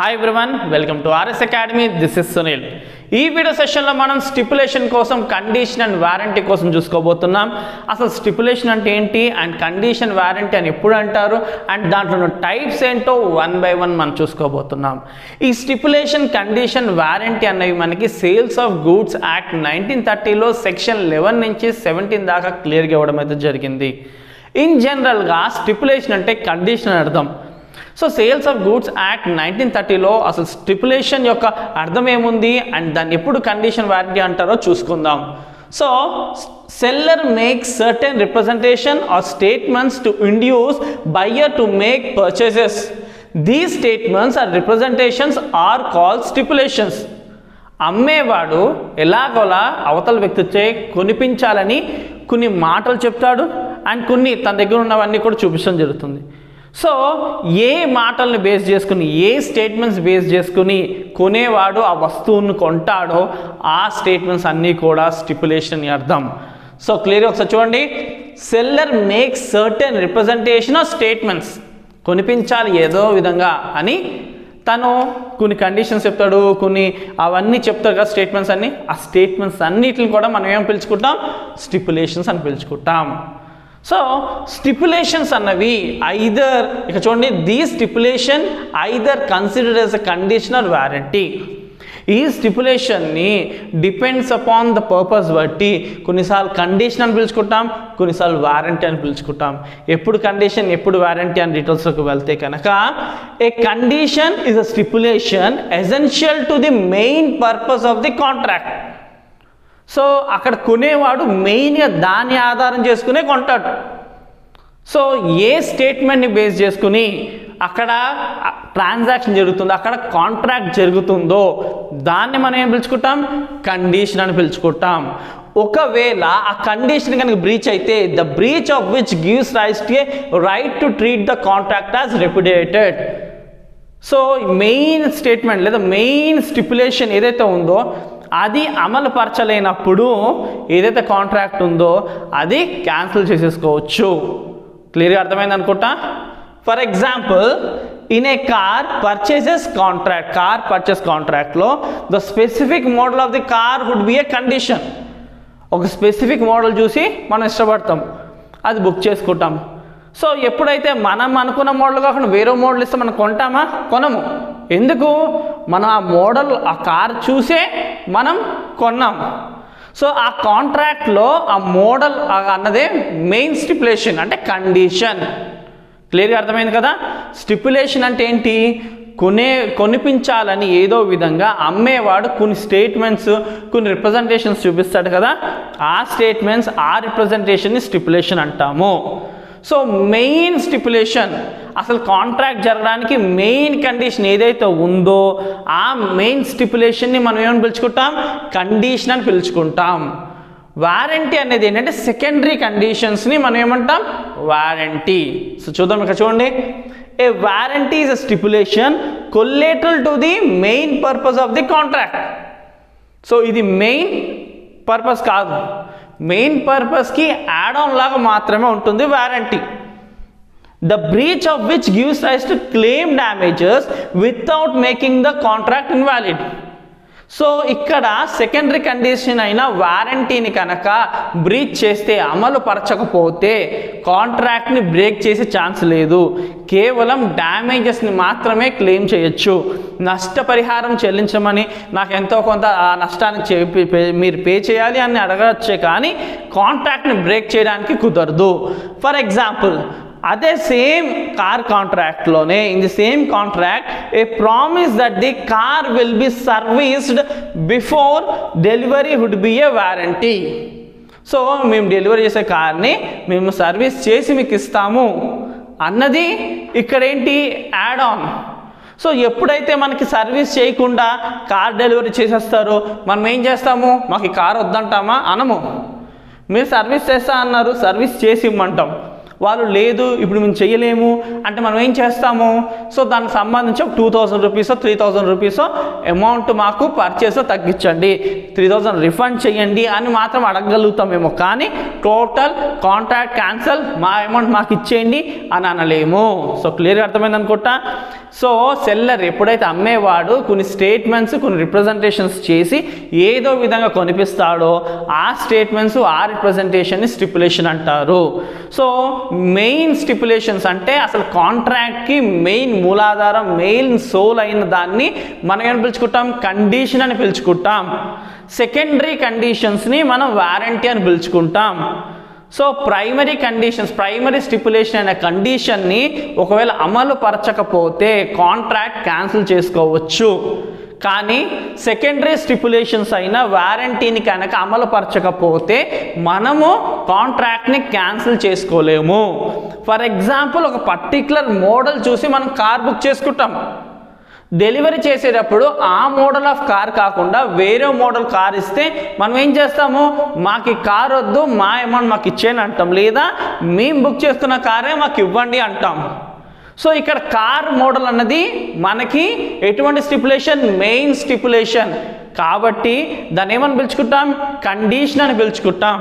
hi everyone welcome to RS academy this is Sunil ఈ video సెషన్లో మనం స్టిపులేషన్ కోసం కండిషన్ అండ్ వారంటీ కోసం చూసుకోబోతున్నాం అసలు స్టిపులేషన్ అంటే ఏంటి అండ్ కండిషన్ వారంటీ అని ఎప్పుడు అంటారు అండ్ దాంట్లో టైప్స్ ఏంటో వన్ బై వన్ మనం చూసుకోబోతున్నాం ఈ స్టిపులేషన్ కండిషన్ వారంటీ అన్నవి మనకి sales of goods act nineteen థర్టీలో సెక్షన్ లెవెన్ నుంచి సెవెంటీన్ దాకా క్లియర్గా ఇవ్వడం అయితే జరిగింది ఇన్ జనరల్గా స్టిపులేషన్ అంటే కండిషన్ అని అర్థం so sales of goods act nineteen థర్టీలో అసలు స్టిపులేషన్ యొక్క అర్థం ఏముంది అండ్ దాన్ని ఎప్పుడు కండిషన్ వారంటీ అంటారో చూసుకుందాం so seller make certain representation or statements to induce buyer to make purchases these statements or representations or call stipulations అమ్మేవాడు ఎలాగోలా అవతల వ్యక్తిచే కొనిపించాలని కొన్ని మాటలు చెప్తాడు అండ్ కొన్ని తన దగ్గర ఉన్నవన్నీ కూడా చూపించడం జరుగుతుంది సో ఏ మాటల్ని బేస్ చేసుకుని ఏ స్టేట్మెంట్స్ బేస్ చేసుకుని కొనేవాడు ఆ వస్తువును కొంటాడో ఆ స్టేట్మెంట్స్ అన్నీ కూడా స్టిపులేషన్ అర్థం సో క్లియర్గా ఒకసారి చూడండి seller make certain representation of statements కొనిపించాలి ఏదో విధంగా అని తను కొన్ని కండిషన్స్ చెప్తాడు కొన్ని అవన్నీ చెప్తారు కదా స్టేట్మెంట్స్ అన్ని ఆ స్టేట్మెంట్స్ అన్నిటిని కూడా మనం ఏం పిలుచుకుంటాం స్టిపులేషన్స్ అని పిలుచుకుంటాం సో స్టిపులేషన్స్ అన్నవి ఐదర్ ఇక చూడండి the stipulation either considered as a conditional warranty ఈ స్టిపులేషన్ని డిపెండ్స్ అపాన్ ద పర్పస్ బట్టి కొన్నిసార్లు కండిషన్ అని పిలుచుకుంటాం కొన్నిసార్లు వారంటీ అని పిలుచుకుంటాం ఎప్పుడు కండిషన్ ఎప్పుడు వారంటీ అని డీటెయిల్స్లోకి వెళ్తే కనుక a condition is a stipulation essential to the main purpose of the contract so అక్కడ కొనేవాడు మెయిన్గా దాన్ని ఆధారం చేసుకునే కొంటాడు సో ఏ స్టేట్మెంట్ని బేస్ చేసుకుని అక్కడ ట్రాన్సాక్షన్ జరుగుతుందో అక్కడ కాంట్రాక్ట్ జరుగుతుందో దాన్ని మనం ఏం పిలుచుకుంటాం కండిషన్ అని పిలుచుకుంటాం ఒకవేళ ఆ కండిషన్ కనుక బ్రీచ్ అయితే the breach of which gives rise to a right to treat the contract as repudiated so main statement లేదా మెయిన్ స్టిపులేషన్ ఏదైతే ఉందో అది అమలు పరచలేనప్పుడు ఏదైతే కాంట్రాక్ట్ ఉందో అది క్యాన్సిల్ చేసేసుకోవచ్చు క్లియర్గా అర్థమైంది అనుకుంటా for example in a car purchases contract car purchase కాంట్రాక్ట్లో the specific model of the car would be a condition ఒక స్పెసిఫిక్ మోడల్ చూసి మనం ఇష్టపడతాం అది బుక్ చేసుకుంటాం సో ఎప్పుడైతే మనం అనుకున్న మోడల్ కాకుండా వేరే మోడల్ ఇస్తే మనం కొంటామా కొనము ఎందుకు మనం ఆ మోడల్ ఆ కార్ చూసే మనం కొన్నాం సో ఆ కాంట్రాక్ట్లో ఆ మోడల్ అన్నదే మెయిన్ స్టిపులేషన్ అంటే కండిషన్ క్లియర్గా అర్థమైంది కదా స్టిపులేషన్ అంటే ఏంటి కొనే కొనిపించాలని ఏదో విధంగా అమ్మేవాడు కొన్ని స్టేట్మెంట్స్ కొన్ని రిప్రజెంటేషన్స్ చూపిస్తాడు కదా ఆ స్టేట్మెంట్స్ ఆ రిప్రజెంటేషన్ని స్టిపులేషన్ అంటాము సో మెయిన్ స్టిపులేషన్ అసలు కాంట్రాక్ట్ జరగడానికి మెయిన్ కండిషన్ ఏదైతే ఉందో ఆ మెయిన్ స్టిపులేషన్ని మనం ఏమని పిలుచుకుంటాం కండిషన్ అని పిలుచుకుంటాం వారంటీ అనేది ఏంటంటే సెకండరీ కండిషన్స్ని మనం ఏమంటాం వారంటీ సో చూద్దాం ఇక్కడ చూడండి a warranty is a stipulation collateral to the main purpose of the contract so ఇది మెయిన్ పర్పస్ కాదు మెయిన్ పర్పస్కి యాడ్ ఆన్ లాగా మాత్రమే ఉంటుంది warranty the breach of which gives rise to claim damages without making the contract invalid so ఇక్కడ secondary condition అయిన వారంటీని కనుక బ్రీచ్ చేస్తే అమలు పరచకపోతే కాంట్రాక్ట్ని బ్రేక్ చేసే ఛాన్స్ లేదు కేవలం డ్యామేజెస్ని మాత్రమే క్లెయిమ్ చేయొచ్చు నష్టపరిహారం చెల్లించమని నాకు ఎంతో కొంత ఆ నష్టానికి చెప్పి పే- మీరు పే చేయాలి అని అడగచ్చే కానీ కాంట్రాక్ట్ని బ్రేక్ చేయడానికి కుదరదు ఫర్ ఎగ్జాంపుల్ అదే సేమ్ కార్ కాంట్రాక్ట్లోనే in the same contract a promise that the car will be serviced before delivery would be a warranty so మేము డెలివరీ చేసే కార్ని మేము సర్వీస్ చేసి మీకు ఇస్తాము అన్నది ఇక్కడ ఏంటి యాడ్ ఆన్ సో ఎప్పుడైతే మనకి సర్వీస్ చేయకుండా కార్ డెలివరీ చేసేస్తారో మనం ఏం చేస్తాము మాకు ఈ కార్ వద్దంటామా అనము మీరు సర్వీస్ చేస్తా అన్నారు సర్వీస్ చేసి ఇమ్మంటాం వాళ్ళు లేదు ఇప్పుడు మేము చేయలేము అంటే మనం ఏం చేస్తాము సో దానికి సంబంధించి ఒక టూ థౌజండ్ రూపీసో త్రీ థౌజండ్ రూపీసో అమౌంట్ మాకు పర్చేస్ తగ్గించండి త్రీ థౌజండ్ రిఫండ్ చేయండి అని మాత్రం అడగగలుగుతామేమో కానీ టోటల్ కాంట్రాక్ట్ క్యాన్సల్ మా అమౌంట్ మాకు ఇచ్చేయండి అని అనలేము సో క్లియర్గా అర్థమైంది అనుకుంటా సో సెల్లర్ ఎప్పుడైతే అమ్మేవాడు కొన్ని స్టేట్మెంట్స్ కొన్ని రిప్రజెంటేషన్స్ చేసి ఏదో విధంగా కొనిపిస్తాడో ఆ స్టేట్మెంట్స్ ఆ రిప్రజెంటేషన్ని స్టిపులేషన్ అంటారు సో మెయిన్ స్టిపులేషన్స్ అంటే అసలు కాంట్రాక్ట్కి మెయిన్ మూలాధారం మెయిన్ సోల్ అయిన దాన్ని మనం ఏం పిలుచుకుంటాం కండిషన్ అని పిలుచుకుంటాం సెకండరీ కండిషన్స్ని మనం వారంటీ అని పిలుచుకుంటాం so primary conditions primary stipulation అనే కండిషన్ని ఒకవేళ అమలు పరచకపోతే కాంట్రాక్ట్ క్యాన్సిల్ చేసుకోవచ్చు కానీ సెకండరీ స్టిపులేషన్స్ అయిన వారంటీని కనుక అమలు పరచకపోతే మనము కాంట్రాక్ట్ని క్యాన్సిల్ చేసుకోలేము ఫర్ ఎగ్జాంపుల్ ఒక పర్టికులర్ మోడల్ చూసి మనం కార్ బుక్ చేసుకుంటాం డెలివరీ చేసేటప్పుడు ఆ మోడల్ ఆఫ్ కార్ కాకుండా వేరే మోడల్ కార్ ఇస్తే మనం ఏం చేస్తాము మాకు ఈ కార్ వద్దు మా అమౌంట్ మాకు ఇచ్చేయని అంటాం లేదా మేము బుక్ చేసుకున్న కారే మాకు ఇవ్వండి అంటాం సో ఇక్కడ కార్ మోడల్ అన్నది మనకి ఎటువంటి స్టిపులేషన్ మెయిన్ స్టిపులేషన్ కాబట్టి దాన్ని ఏమని పిలుచుకుంటాం కండిషన్ అని పిలుచుకుంటాం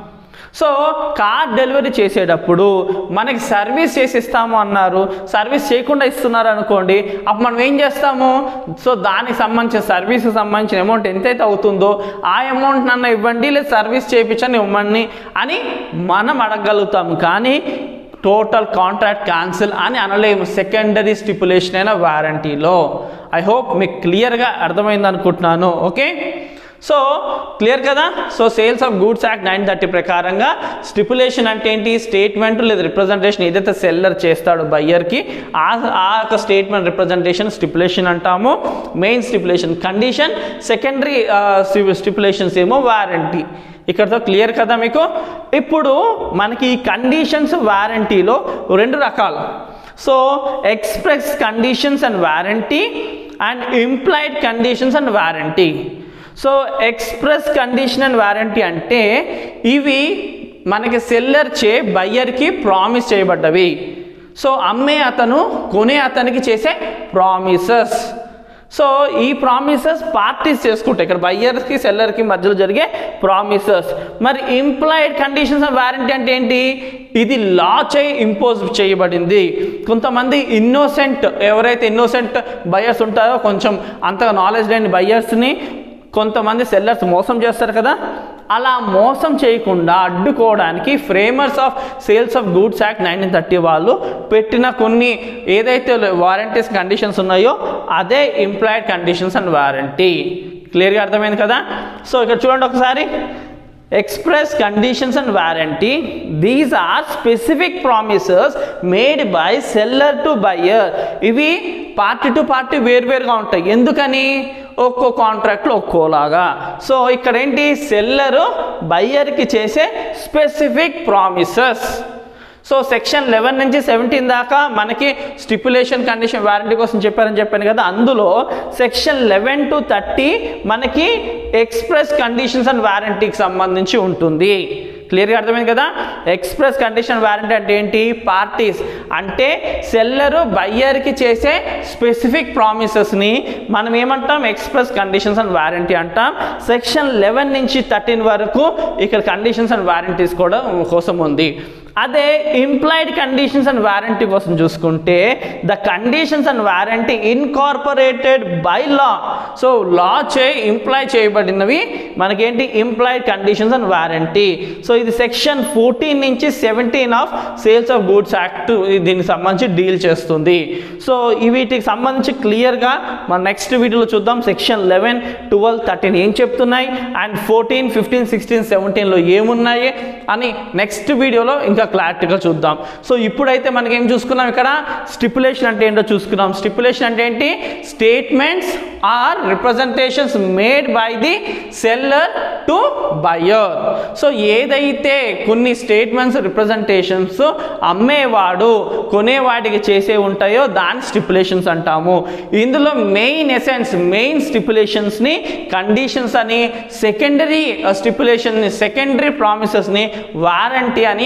సో కార్ డెలివరీ చేసేటప్పుడు మనకి సర్వీస్ చేసి ఇస్తాము అన్నారు సర్వీస్ చేయకుండా ఇస్తున్నారు అనుకోండి అప్పుడు మనం ఏం చేస్తాము సో దానికి సంబంధించిన సర్వీస్కి సంబంధించిన అమౌంట్ ఎంతైతే అవుతుందో ఆ అమౌంట్ నన్ను ఇవ్వండి లేదా సర్వీస్ చేయించని ఇవ్వండి అని మనం అడగగలుగుతాము కానీ టోటల్ కాంట్రాక్ట్ క్యాన్సిల్ అని అనలేము సెకండరీ స్టిపులేషన్ అయిన వారంటీలో ఐ హోప్ మీకు క్లియర్గా అర్థమైంది అనుకుంటున్నాను ఓకే సో క్లియర్ కదా so sales of goods act nine thirty ప్రకారంగా స్టిపులేషన్ అంటే ఏంటి స్టేట్మెంట్ లేదా రిప్రజెంటేషన్ ఏదైతే సెల్లర్ చేస్తాడో బయ్యర్కి ఆ ఆ యొక్క స్టేట్మెంట్ రిప్రజెంటేషన్ స్టిపులేషన్ అంటాము main stipulation condition secondary stipulations ఏమో వారంటీ ఇక్కడతో క్లియర్ కదా మీకు ఇప్పుడు మనకి ఈ కండిషన్స్ వారంటీలో రెండు రకాలు so express conditions and warranty and implied conditions and warranty so express condition and warranty అంటే ఇవి మనకి సెల్లర్ చే బయ్యర్కి ప్రామిస్ చేయబడ్డవి సో అమ్మే అతను కొనే అతనికి చేసే ప్రామిసెస్ సో ఈ ప్రామిసెస్ పార్టీస్ చేసుకుంటాయి ఇక్కడ బయ్యర్స్కి సెల్లర్కి మధ్యలో జరిగే ప్రామిసెస్ మరి ఇంప్లాయిడ్ కండిషన్స్ ఆఫ్ వారంటీ అంటే ఏంటి ఇది లా చే ఇంపోజ్ చేయబడింది కొంతమంది ఇన్నోసెంట్ ఎవరైతే ఇన్నోసెంట్ బయ్యర్స్ ఉంటారో కొంచెం అంతగా నాలెడ్జ్ లేని బయ్యర్స్ని కొంతమంది సెల్లర్స్ మోసం చేస్తారు కదా అలా మోసం చేయకుండా అడ్డుకోవడానికి framers of sales of goods act nineteen thirty వాళ్ళు పెట్టిన కొన్ని ఏదైతే వారంటీస్ కండిషన్స్ ఉన్నాయో అదే ఎంప్లాయిడ్ కండిషన్స్ అండ్ వారంటీ క్లియర్గా అర్థమైంది కదా సో ఇక్కడ చూడండి ఒకసారి express conditions and warranty these are specific promises made by seller to buyer ఇవి పార్టీ టు పార్టీ వేరువేరుగా ఉంటాయి ఎందుకని ఒక్కో కాంట్రాక్ట్లో ఒక్కోలాగా సో ఇక్కడ ఏంటి సెల్లరు బయ్యర్కి చేసే specific promises so section eleven నుంచి సెవెంటీన్ దాకా మనకి స్టిపులేషన్ కండిషన్ వారంటీ కోసం చెప్పారని చెప్పాను కదా అందులో సెక్షన్ లెవెన్ టు థర్టీ మనకి ఎక్స్ప్రెస్ కండిషన్స్ అండ్ వారంటీకి సంబంధించి ఉంటుంది క్లియర్గా అర్థమైంది కదా ఎక్స్ప్రెస్ కండిషన్ వారంటీ అంటే ఏంటి పార్టీస్ అంటే సెల్లరు బయ్యర్కి చేసే స్పెసిఫిక్ ప్రామిసెస్ని మనం ఏమంటాం ఎక్స్ప్రెస్ కండిషన్స్ అండ్ వారంటీ అంటాం సెక్షన్ లెవెన్ నుంచి థర్టీన్ వరకు ఇక్కడ కండిషన్స్ అండ్ వారంటీస్ కూడా కోసం ఉంది అదే ఇంప్లాయిడ్ కండిషన్స్ అండ్ వారంటీ కోసం చూసుకుంటే the conditions and warranty incorporated by law so law చే ఇంప్లాయ్ చేయబడినవి మనకేంటి implied conditions and warranty so ఇది సెక్షన్ ఫోర్టీన్ నుంచి seventeen of sales of goods act దీనికి సంబంధించి డీల్ చేస్తుంది సో ఈ వీటికి సంబంధించి క్లియర్గా మన నెక్స్ట్ వీడియోలో చూద్దాం సెక్షన్ లెవెన్ ట్వెల్వ్ థర్టీన్ ఏం చెప్తున్నాయి అండ్ ఫోర్టీన్ ఫిఫ్టీన్ సిక్స్టీన్ సెవెంటీన్లో ఏమున్నాయి అని నెక్స్ట్ వీడియోలో ఇంకా క్లారిటీగా చూద్దాం సో ఇప్పుడైతే మనకి ఏం చూసుకున్నాం ఇక్కడ స్టిపులేషన్ అంటే ఏంటో చూసుకున్నాం స్టిపులేషన్ అంటే ఏంటి statements or representations made by the seller to buyer so ఏదైతే కొన్ని స్టేట్మెంట్స్ రిప్రజెంటేషన్స్ అమ్మేవాడు కొనేవాడికి చేసే ఉంటాయో దాని స్టిపులేషన్స్ అంటాము ఇందులో మెయిన్ ఎసెన్స్ మెయిన్ స్టిపులేషన్స్ని కండిషన్స్ అని సెకండరీ స్టిపులేషన్ని సెకండరీ ప్రామిసెస్ని వారంటీ అని అంటాము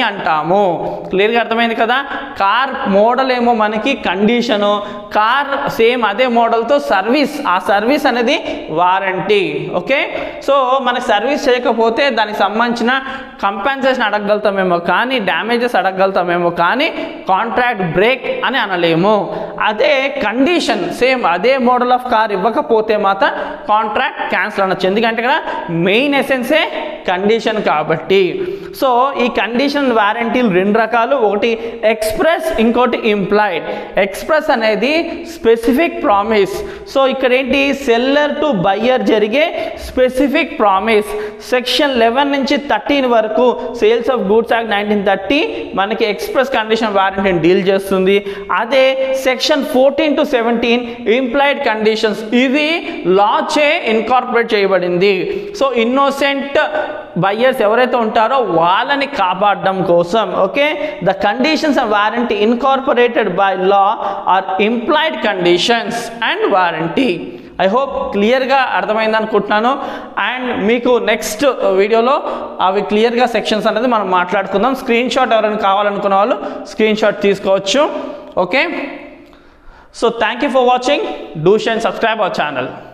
అంటాము క్లియర్గా అర్థమైంది కదా కార్ మోడల్ ఏమో మనకి కండిషను కార్ సేమ్ అదే మోడల్తో సర్వీస్ ఆ సర్వీస్ అనేది వారంటీ ఓకే సో మనకి సర్వీస్ చేయకపోతే దానికి సంబంధించిన కంపెన్సేషన్ అడగగలుగుతామేమో కానీ డ్యామేజెస్ అడగగలుగుతామేమో కానీ కాంట్రాక్ట్ బ్రేక్ అని అనలేము అదే కండిషన్ సేమ్ అదే మోడల్ ఆఫ్ కార్ ఇవ్వకపోతే మాత్రం కాంట్రాక్ట్ క్యాన్సిల్ అనొచ్చు ఎందుకంటే ఇక్కడ మెయిన్ ఎసెన్సే కండిషన్ కాబట్టి సో ఈ కండిషన్ వారంటీలు రెండు రకాలు ఒకటి ఎక్స్ప్రెస్ ఇంకోటి ఇంప్లాయిడ్ ఎక్స్ప్రెస్ అనేది స్పెసిఫిక్ ప్రామిస్ సో ఇక్కడ ఏంటి సెల్లర్ టు బయ్యర్ జరిగే స్పెసిఫిక్ ప్రామిస్ సెక్షన్ లెవెన్ నుంచి థర్టీన్ వరకు sales of goods act nineteen thirty మనకి ఎక్స్ప్రెస్ కండిషన్ వారంటీని డీల్ చేస్తుంది అదే section fourteen to seventeen implied conditions ఇవి లా చే ఇన్కార్పొరేట్ చేయబడింది సో ఇన్నోసెంట్ బయ్యర్స్ ఎవరైతే ఉంటారో వాళ్ళని కాపాడడం కోసం okay the conditions and warranty incorporated by law or implied conditions and warranty I hope క్లియర్గా అర్థమైంది అనుకుంటున్నాను అండ్ మీకు నెక్స్ట్ వీడియోలో అవి క్లియర్గా సెక్షన్స్ అనేది మనం మాట్లాడుకుందాం స్క్రీన్ షాట్ ఎవరైనా కావాలనుకున్న వాళ్ళు స్క్రీన్ షాట్ తీసుకోవచ్చు okay so thank you for watching do share and subscribe our channel